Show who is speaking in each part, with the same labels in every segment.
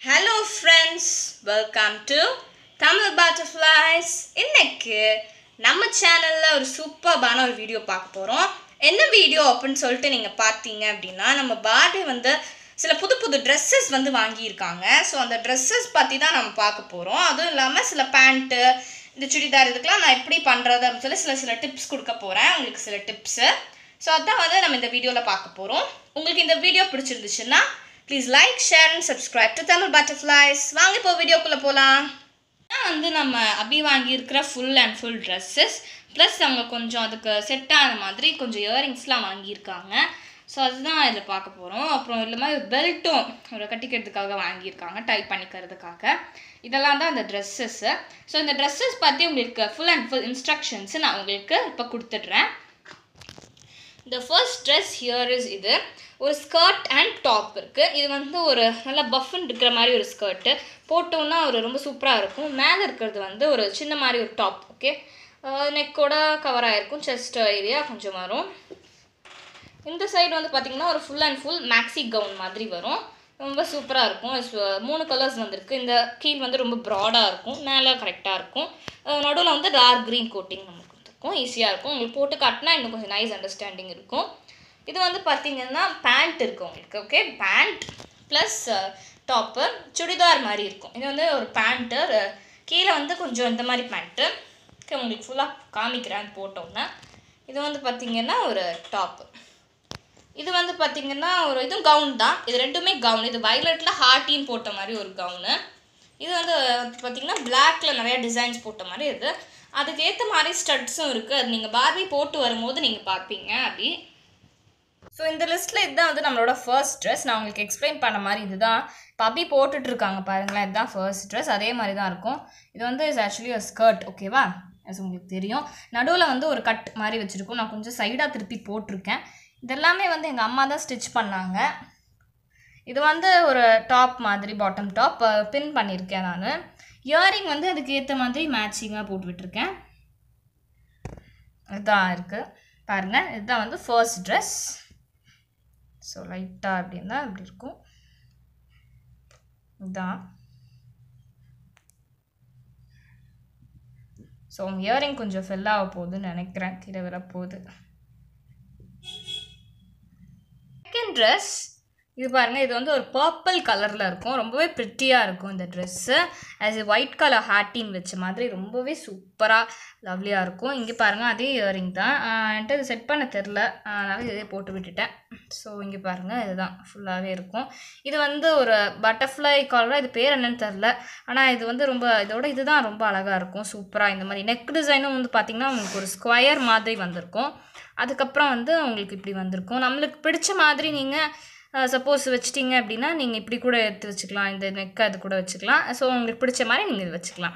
Speaker 1: hello friends welcome to Tamil Butterflies இன்னைக்கு நம்ம சேனலில் ஒரு சூப்பர்பான ஒரு வீடியோ பார்க்க போகிறோம் என்ன வீடியோ அப்படின்னு சொல்லிட்டு நீங்கள் பார்த்தீங்க அப்படின்னா நம்ம பார்பி வந்து சில புது புது ட்ரெஸ்ஸஸ் வந்து வாங்கியிருக்காங்க ஸோ அந்த ட்ரெஸ்ஸஸ் பற்றி தான் நம்ம பார்க்க போகிறோம் அதுவும் இல்லாமல் சில பேண்ட்டு இந்த சுடிதார் இதுக்கெலாம் நான் எப்படி பண்ணுறது அப்படின்னு சொல்லி சில சில டிப்ஸ் கொடுக்க போகிறேன் உங்களுக்கு சில டிப்ஸு ஸோ அதான் வந்து நம்ம இந்த வீடியோவில் பார்க்க போகிறோம் உங்களுக்கு இந்த வீடியோ பிடிச்சிருந்துச்சுன்னா please like share and subscribe to Tamil Butterflies வாங்க இப்போ வீடியோக்குள்ளே போகலாம் இதான் வந்து நம்ம அபி வாங்கியிருக்கிற full and full dresses plus அவங்க கொஞ்சம் அதுக்கு செட் ஆன மாதிரி கொஞ்சம் இயரிங்ஸ்லாம் வாங்கியிருக்காங்க ஸோ அதுதான் இதில் பார்க்க போகிறோம் அப்புறம் இல்லாமல் ஒரு பெல்ட்டும் ஒரு கட்டிக்கிறதுக்காக வாங்கியிருக்காங்க டைப் பண்ணிக்கிறதுக்காக இதெல்லாம் தான் அந்த ட்ரெஸ்ஸஸ்ஸு ஸோ இந்த ட்ரெஸ்ஸஸ் பற்றி உங்களுக்கு ஃபுல் அண்ட் ஃபுல் இன்ஸ்ட்ரக்ஷன்ஸ் நான் உங்களுக்கு இப்போ கொடுத்துட்றேன் இந்த ஃபர்ஸ்ட் ட்ரெஸ் ஹியர் இஸ் இது ஒரு ஸ்கர்ட் அண்ட் டாப் இருக்குது இது வந்து ஒரு நல்ல பஃப்னு இருக்கிற மாதிரி ஒரு ஸ்கர்ட்டு போட்டோன்னா ஒரு ரொம்ப சூப்பராக இருக்கும் மேலே இருக்கிறது வந்து ஒரு சின்ன மாதிரி ஒரு டாப் ஓகே நெக்கோட கவர் ஆகிருக்கும் செஸ்ட் ஏரியா கொஞ்சம் வரும் இந்த சைடு வந்து பார்த்திங்கன்னா ஒரு full and full maxi gown மாதிரி வரும் ரொம்ப சூப்பராக இருக்கும் It's, uh, மூணு கலர்ஸ் வந்திருக்கு இந்த கீழ் வந்து ரொம்ப ப்ராடாக இருக்கும் மேலே கரெக்டாக இருக்கும் நடுவில் வந்து டார்க் க்ரீன் கோட்டிங் நமக்கு கொடுத்துருக்கும் ஈஸியாக இருக்கும் உங்களுக்கு போட்டு காட்டினா இன்னும் கொஞ்சம் நைஸ் அண்டர்ஸ்டாண்டிங் இருக்கும் இது வந்து பார்த்தீங்கன்னா பேண்ட் இருக்கும் உங்களுக்கு okay pant plus top churidar மாதிரி இருக்கும் இது வந்து ஒரு பேண்ட்டு கீழே வந்து கொஞ்சம் இந்த மாதிரி பேண்ட்டு ஓகே உங்களுக்கு ஃபுல்லாக காமிக்கிறேன் அது போட்டோன்னே இது வந்து பார்த்தீங்கன்னா ஒரு டாப்பு இது வந்து பார்த்தீங்கன்னா ஒரு இதுவும் கவுன் தான் இது ரெண்டுமே கவுன் இது வயலட்டில் ஹார்ட்டின்னு போட்ட மாதிரி ஒரு கவுனு இது வந்து பார்த்தீங்கன்னா பிளாக்ல நிறைய டிசைன்ஸ் போட்ட மாதிரி இருக்குது அதுக்கு ஏற்ற மாதிரி ஸ்டட்ஸும் இருக்குது அது நீங்கள் பார்பி போட்டு வரும்போது நீங்கள் பார்ப்பீங்க அப்படி ஸோ இந்த லிஸ்ட்டில் இதுதான் வந்து நம்மளோட ஃபர்ஸ்ட் ட்ரெஸ் நான் உங்களுக்கு எக்ஸ்பிளைன் பண்ண மாதிரி இதுதான் பப்பி போட்டுட்டு இருக்காங்க பாருங்களேன் இதுதான் ஃபர்ஸ்ட் ட்ரெஸ் அதே மாதிரி தான் இருக்கும் இது வந்து இஸ் ஆக்சுவலி ஒரு ஸ்கர்ட் ஓகேவா அது உங்களுக்கு தெரியும் நடுவில் வந்து ஒரு கட் மாதிரி வச்சுருக்கோம் நான் கொஞ்சம் சைடாக திருப்பி போட்டிருக்கேன் இதெல்லாமே வந்து எங்கள் அம்மா தான் ஸ்டிச் பண்ணாங்க இது வந்து ஒரு டாப் மாதிரி பாட்டம் டாப் பின் பண்ணியிருக்கேன் நான் இயரிங் வந்து அதுக்கு ஏற்ற மாதிரி மேட்சிங்காக போட்டு விட்டுருக்கேன் இதுதான் இருக்குது பாருங்கள் இதுதான் வந்து ஃபர்ஸ்ட் ட்ரெஸ் ஸோ லைட்டாக அப்படின்னா இப்படி இருக்கும் இதுதான் ஸோ இயரிங் கொஞ்சம் ஃபில் ஆக போகுதுன்னு நினைக்கிறேன் கீழே வர போகுது செகண்ட் ட்ரெஸ் இது பாருங்கள் இது வந்து ஒரு பர்பிள் கலரில் இருக்கும் ரொம்பவே ப்ரிட்டியாக இருக்கும் இந்த dress as a white colour ஹார்ட்டின் வச்ச மாதிரி ரொம்பவே சூப்பராக லவ்லியாக இருக்கும் இங்கே பாருங்கள் அதே இயரிங் தான் என்கிட்ட இது செட் பண்ண தெரில அதனால் இதே போட்டு விட்டுட்டேன் ஸோ இங்கே பாருங்கள் இதுதான் ஃபுல்லாகவே இருக்கும் இது வந்து ஒரு பட்டர்ஃப்ளை கலராக இது பேர் என்னன்னு தெரில ஆனால் இது வந்து ரொம்ப இதோட இதுதான் ரொம்ப அழகாக இருக்கும் சூப்பராக இந்த மாதிரி நெக் டிசைனும் வந்து பார்த்திங்கன்னா உங்களுக்கு ஒரு ஸ்கொயர் மாதிரி வந்திருக்கும் அதுக்கப்புறம் வந்து உங்களுக்கு இப்படி வந்திருக்கும் நம்மளுக்கு பிடிச்ச மாதிரி நீங்கள் சப்போஸ் வச்சிட்டிங்க அப்படின்னா நீங்கள் இப்படி கூட எடுத்து வச்சுக்கலாம் இந்த நெக்கை அது கூட வச்சுக்கலாம் ஸோ உங்களுக்கு பிடிச்ச மாதிரி நீங்கள் இது வச்சுக்கலாம்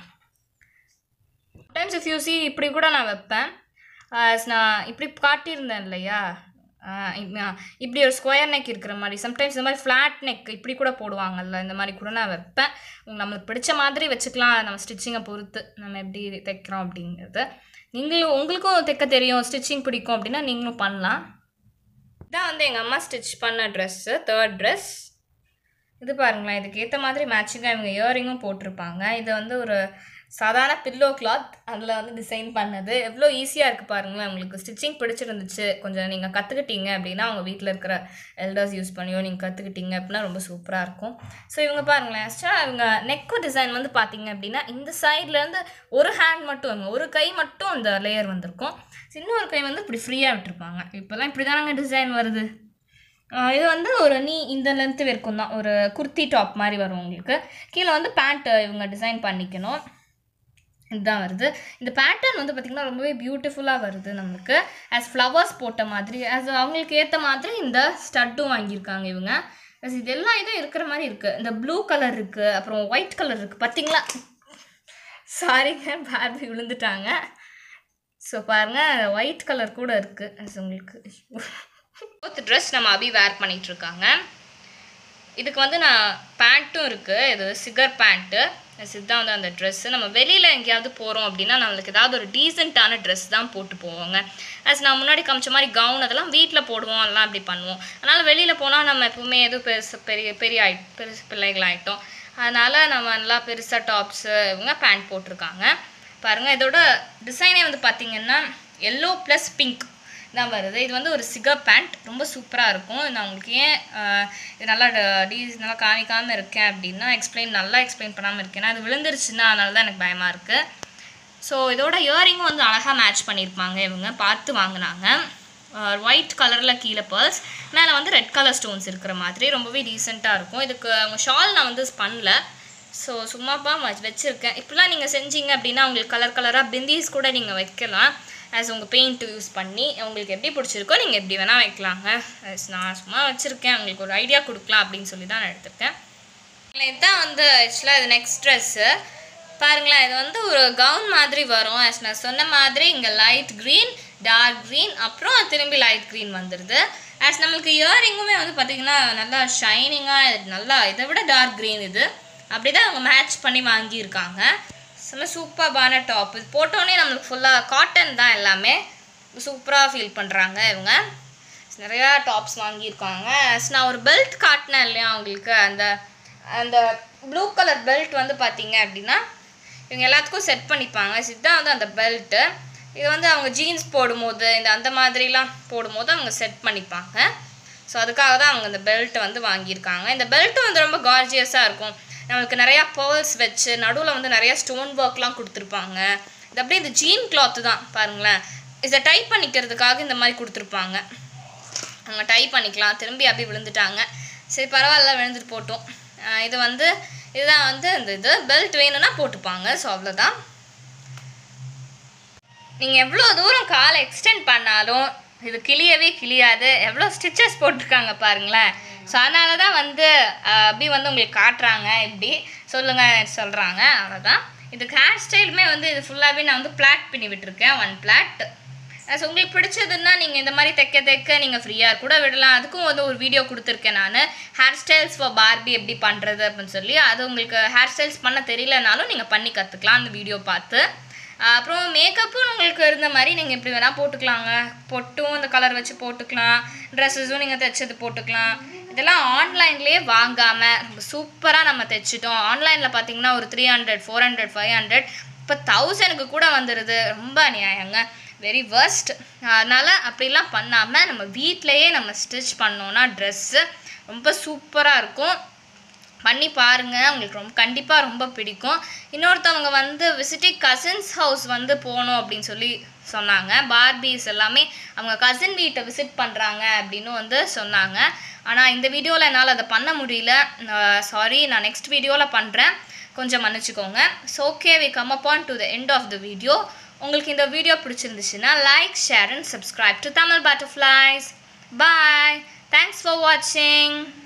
Speaker 1: டைம்ஸ் இஃப் யூ சி இப்படி கூட நான் வைப்பேன் As நான் இப்படி காட்டியிருந்தேன் இல்லையா ஆஹ் இப்ப- இப்படி ஒரு ஸ்கொயர் நெக் இருக்கிற மாதிரி சம்டைம்ஸ் இந்த மாதிரி ஃப்ளாட் நெக் இப்படி கூட போடுவாங்கல்ல இந்த மாதிரி கூட நான் வைப்பேன் உங்க- நம்மளுக்கு பிடிச்ச மாதிரி வச்சுக்கலாம் நம்ம ஸ்டிச்சிங்கை பொறுத்து நம்ம எப்படி தைக்கிறோம் அப்படிங்கிறது நீங்களும் உங்களுக்கும் தைக்க தெரியும் ஸ்டிச்சிங் பிடிக்கும் அப்படின்னா நீங்களும் பண்ணலாம் இதான் வந்து எங்கள் அம்மா ஸ்டிச் பண்ண ட்ரெஸ்ஸு தேர்ட் ட்ரெஸ் இது பாருங்களேன் இதுக்கு ஏற்ற மாதிரி மேட்சிங்காக இவங்க இயரிங்கும் போட்டிருப்பாங்க இது வந்து ஒரு சாதாரண பில்லோ கிளாத் அதில் வந்து டிசைன் பண்ணது எவ்வளோ ஈஸியாக இருக்குது பாருங்களேன் உங்களுக்கு ஸ்டிச்சிங் பிடிச்சிருந்துச்சு கொஞ்சம் நீங்கள் கற்றுக்கிட்டீங்க அப்படின்னா அவங்க வீட்டில் இருக்கிற எல்டர்ஸ் யூஸ் பண்ணியோ நீங்கள் கற்றுக்கிட்டீங்க அப்படின்னா ரொம்ப சூப்பராக இருக்கும் ஸோ இவங்க பாருங்களேன் ஆக்சுவலாக இவங்க நெக்கு டிசைன் வந்து பார்த்தீங்க அப்படின்னா இந்த சைட்லேருந்து ஒரு ஹேண்ட் மட்டும் இவங்க ஒரு கை மட்டும் அந்த லேயர் வந்திருக்கும் இன்னொரு கை வந்து இப்படி ஃப்ரீயாக விட்டுருப்பாங்க இப்போல்லாம் இப்படி தானங்க டிசைன் வருது ஆஹ் இது வந்து ஒரு நீ இந்த லென்த்து வரைக்கும் தான் ஒரு குர்த்தி டாப் மாதிரி வரும் உங்களுக்கு கீழே வந்து பேண்ட் இவங்க டிசைன் பண்ணிக்கணும் இதுதான் வருது இந்த பேட்டர்ன் வந்து பார்த்திங்கன்னா ரொம்பவே பியூட்டிஃபுல்லாக வருது நம்மளுக்கு ஆஸ் ஃப்ளவர்ஸ் போட்ட மாதிரி ஆஸ் அவங்களுக்கு ஏற்ற மாதிரி இந்த ஸ்டட்டும் வாங்கியிருக்காங்க இவங்க as இது எல்லா இதுவும் இருக்கிற மாதிரி இருக்குது இந்த ப்ளூ கலர் இருக்குது அப்புறம் ஒயிட் கலர் இருக்குது பார்த்தீங்களா சாரிங்க பார்பி விழுந்துட்டாங்க ஸோ பாருங்கள் ஒயிட் கலர் கூட இருக்குது as உங்களுக்கு ஃபோர்த் ட்ரெஸ் நம்ம அபி வேர் பண்ணிட்டு இருக்காங்க இதுக்கு வந்து நான் பேண்ட்டும் இருக்குது இது சிகர் பேண்ட்டு இதுதான் வந்து அந்த ட்ரெஸ்ஸு நம்ம வெளியில் எங்கேயாவது போகிறோம் அப்படின்னா நம்மளுக்கு ஏதாவது ஒரு டீசெண்டான ட்ரெஸ் தான் போட்டு போவோங்க as நான் முன்னாடி காமிச்ச மாதிரி கவுன் அதெல்லாம் வீட்டில் போடுவோம் அதெல்லாம் அப்படி பண்ணுவோம் அதனால் வெளியில் போனால் நம்ம எப்பவுமே எதுவும் பெருசு பெரிய பெரிய ஆயி பெருசு பிள்ளைகள் ஆகிட்டோம் அதனால் நம்ம நல்லா பெருசாக டாப்ஸு இவங்க பேண்ட் போட்டிருக்காங்க பாருங்கள் இதோட டிசைனே வந்து பார்த்தீங்கன்னா எல்லோ ப்ளஸ் பிங்க் தான் வருது இது வந்து ஒரு சிகர் பேண்ட் ரொம்ப சூப்பராக இருக்கும் நான் உங்களுக்கு ஏன் ஆஹ், இது நல்லா டீ நல்லா காமிக்காமல் இருக்கேன் அப்படின்னா எக்ஸ்பிளைன் நல்லா எக்ஸ்பிளைன் பண்ணாமல் இருக்கேன் அது விழுந்துருச்சுன்னா அதனால தான் எனக்கு பயமாக இருக்குது ஸோ இதோட இயரிங்கும் வந்து அழகாக மேட்ச் பண்ணியிருப்பாங்க இவங்க பார்த்து வாங்கினாங்க ஒயிட் கலரில் கீழே பேர்ல்ஸ் மேலே வந்து ரெட் கலர் ஸ்டோன்ஸ் இருக்கிற மாதிரி ரொம்பவே டீசெண்டாக இருக்கும் இதுக்கு அவங்க ஷால் நான் வந்து பண்ணல ஸோ சும்மாப்பா வ- வச்சிருக்கேன் இப்படிலாம் நீங்கள் செஞ்சீங்க அப்படின்னா உங்களுக்கு கலர் கலராக பிந்திஸ் கூட நீங்கள் வைக்கலாம் ஆஸ் உங்கள் பெயிண்ட் யூஸ் பண்ணி உங்களுக்கு எப்படி பிடிச்சிருக்கோ நீங்கள் எப்படி வேணால் வைக்கலாங்க As நான் சும்மா வச்சுருக்கேன் உங்களுக்கு ஒரு ஐடியா கொடுக்கலாம் அப்படின்னு சொல்லி தான் நான் எடுத்திருக்கேன் இதுதான் வந்து ஆக்சுவலாக இது நெக்ஸ்ட் ட்ரெஸ்ஸு பாருங்களேன் இது வந்து ஒரு கவுன் மாதிரி வரும் as நான் சொன்ன மாதிரி இங்கே லைட் க்ரீன் டார்க் க்ரீன் அப்புறம் திரும்பி லைட் க்ரீன் வந்துடுது ஆஸ் நம்மளுக்கு இயரிங்குமே வந்து பார்த்திங்கன்னா நல்லா ஷைனிங்காக நல்லா இதை விட டார்க் க்ரீன் இது அப்படி தான் அவங்க மேட்ச் பண்ணி வாங்கியிருக்காங்க செம்ம சூப்பர்பான டாப் இது போட்டோன்னே நம்மளுக்கு ஃபுல்லாக காட்டன் தான் எல்லாமே சூப்பராக ஃபீல் பண்ணுறாங்க இவங்க நிறையா டாப்ஸ் வாங்கியிருக்காங்க As நான் ஒரு பெல்ட் காட்டினேன் இல்லையா அவங்களுக்கு அந்த அந்த ப்ளூ கலர் பெல்ட் வந்து பார்த்தீங்க அப்படின்னா இவங்க எல்லாத்துக்கும் செட் பண்ணிப்பாங்க இதுதான் வந்து அந்த பெல்ட்டு இது வந்து அவங்க ஜீன்ஸ் போடும்போது இந்த அந்த மாதிரிலாம் போடும்போது அவங்க செட் பண்ணிப்பாங்க ஸோ அதுக்காக தான் அவங்க இந்த பெல்ட்டை வந்து வாங்கியிருக்காங்க இந்த பெல்ட்டும் வந்து ரொம்ப கார்ஜியஸாக இருக்கும் நம்மளுக்கு நிறையா பேர்ல்ஸ் வச்சு நடுவில் வந்து நிறைய ஸ்டோன் ஒர்க்லாம் கொடுத்துருப்பாங்க இது அப்படியே இந்த ஜீன் கிளாத்து தான் பாருங்களேன் இதை டைப் பண்ணிக்கிறதுக்காக இந்த மாதிரி கொடுத்துருப்பாங்க அவங்க டைப் பண்ணிக்கலாம் திரும்பி அப்படியே விழுந்துட்டாங்க சரி பரவாயில்ல விழுந்துட்டு போட்டோம் ஆஹ் இது வந்து இதுதான் வந்து இந்த இது பெல்ட் வேணும்னா போட்டுப்பாங்க ஸோ அவ்வளோதான் நீங்கள் எவ்வளோ தூரம் காலை எக்ஸ்டெண்ட் பண்ணாலும் இது கிளியவே கிளியாது எவ்வளோ ஸ்டிச்சஸ் போட்டிருக்காங்க பாருங்களேன் ஸோ அதனால தான் வந்து ஆஹ், அப்படி வந்து உங்களுக்கு காட்டுறாங்க இப்படி சொல்லுங்கள் சொல்கிறாங்க அவ்வளோதான் இதுக்கு ஹேர் ஸ்டைலுமே வந்து இது ஃபுல்லாகவே நான் வந்து பிளாட் பண்ணி விட்டுருக்கேன் ஒன் பிளாட் ஸோ உங்களுக்கு பிடிச்சதுன்னா நீங்கள் இந்த மாதிரி தைக்க தைக்க நீங்கள் ஃப்ரீயாக கூட விடலாம் அதுக்கும் வந்து ஒரு வீடியோ கொடுத்துருக்கேன் நான் ஹேர் ஸ்டைல்ஸ் ஃபார் பார்பி எப்படி பண்ணுறது அப்படின்னு சொல்லி அது உங்களுக்கு ஹேர் ஸ்டைல்ஸ் பண்ண தெரியலனாலும் நீங்கள் பண்ணி கற்றுக்கலாம் அந்த வீடியோ பார்த்து ஆஹ் அப்புறம் மேக்கப்பும் உங்களுக்கு இருந்த மாதிரி நீங்கள் எப்படி வேணால் போட்டுக்கலாங்க பொட்டும் இந்த கலர் வச்சு போட்டுக்கலாம் ட்ரெஸ்ஸஸும் நீங்கள் தைச்சது போட்டுக்கலாம் இதெல்லாம் ஆன்லைன்லேயே வாங்காமல் ரொம்ப சூப்பராக நம்ம தைச்சிட்டோம் ஆன்லைனில் பார்த்தீங்கன்னா ஒரு three hundred four hundred five hundred இப்போ தௌசண்ட்க்கு கூட வந்துடுது ரொம்ப அநியாயங்க வெரி worst அதனால் அப்படிலாம் பண்ணாமல் நம்ம வீட்டிலையே நம்ம ஸ்டிச் பண்ணோன்னா ட்ரெஸ்ஸு ரொம்ப சூப்பராக இருக்கும் பண்ணி பாருங்க உங்களுக்கு ரொம்ப கண்டிப்பாக ரொம்ப பிடிக்கும் இன்னொருத்தவங்க வந்து விசிட்டிங் கசின்ஸ் ஹவுஸ் வந்து போகணும் அப்படின்னு சொல்லி சொன்னாங்க பார்பிஸ் எல்லாமே அவங்க கசின் வீட்டை விசிட் பண்ணுறாங்க அப்படின்னு வந்து சொன்னாங்க ஆனால் இந்த வீடியோவில் என்னால் அதை பண்ண முடியல சாரி நான் நெக்ஸ்ட் வீடியோவில் பண்ணுறேன் கொஞ்சம் மன்னிச்சுக்கோங்க so okay we come upon to the end of the video உங்களுக்கு இந்த வீடியோ பிடிச்சிருந்துச்சுன்னா like share and subscribe to Tamil Butterflies bye thanks for வாட்சிங்